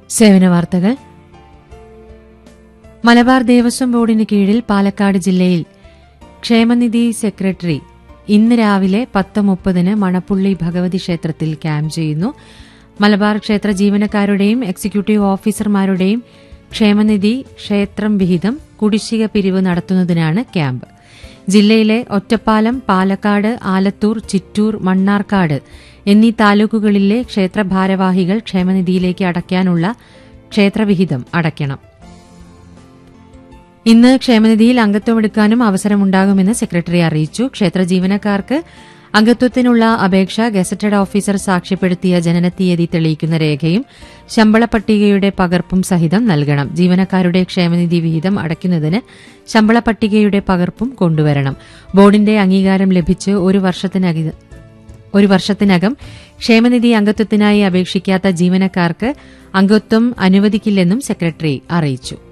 സേവന വാർത്തകൾ മലബാർ ദേവസ്വം ബോർഡിന് കീഴിൽ പാലക്കാട് ജില്ലയിൽ ക്ഷേമനിധി സെക്രട്ടറി ഇന്ന് രാവിലെ പത്ത് മുപ്പതിന് മണപ്പുള്ളി ഭഗവതി ക്ഷേത്രത്തിൽ ക്യാമ്പ് ചെയ്യുന്നു മലബാർ ക്ഷേത്ര ജീവനക്കാരുടെയും എക്സിക്യൂട്ടീവ് ഓഫീസർമാരുടെയും ക്ഷേമനിധി ക്ഷേത്രം വിഹിതം കുടിശ്ശിക പിരിവ് നടത്തുന്നതിനാണ് ക്യാമ്പ് ജില്ലയിലെ ഒറ്റപ്പാലം പാലക്കാട് ആലത്തൂർ ചിറ്റൂർ മണ്ണാർക്കാട് എന്നീ താലൂക്കുകളിലെ ക്ഷേത്ര ഭാരവാഹികൾ ക്ഷേമനിധിയിലേക്ക് അടയ്ക്കാനുള്ള ക്ഷേത്രവിഹിതം അടയ്ക്കണം ഇന്ന് ക്ഷേമനിധിയിൽ അംഗത്വമെടുക്കാനും അവസരമുണ്ടാകുമെന്ന് സെക്രട്ടറി അറിയിച്ചു ക്ഷേത്ര ജീവനക്കാർക്ക് അംഗത്വത്തിനുള്ള അപേക്ഷ ഗസറ്റഡ് ഓഫീസർ സാക്ഷ്യപ്പെടുത്തിയ ജനനത്തീയതി തെളിയിക്കുന്ന രേഖയും ശമ്പള പട്ടികയുടെ പകർപ്പും സഹിതം നൽകണം ജീവനക്കാരുടെ ക്ഷേമനിധി വിഹിതം അടയ്ക്കുന്നതിന് ശമ്പള പട്ടികയുടെ പകർപ്പും കൊണ്ടുവരണം ബോർഡിന്റെ അംഗീകാരം ലഭിച്ച് ഒരു വർഷത്തിനകം ഒരു വർഷത്തിനകം ക്ഷേമനിധി അംഗത്വത്തിനായി അപേക്ഷിക്കാത്ത ജീവനക്കാർക്ക് അംഗത്വം അനുവദിക്കില്ലെന്നും സെക്രട്ടറി അറിയിച്ചു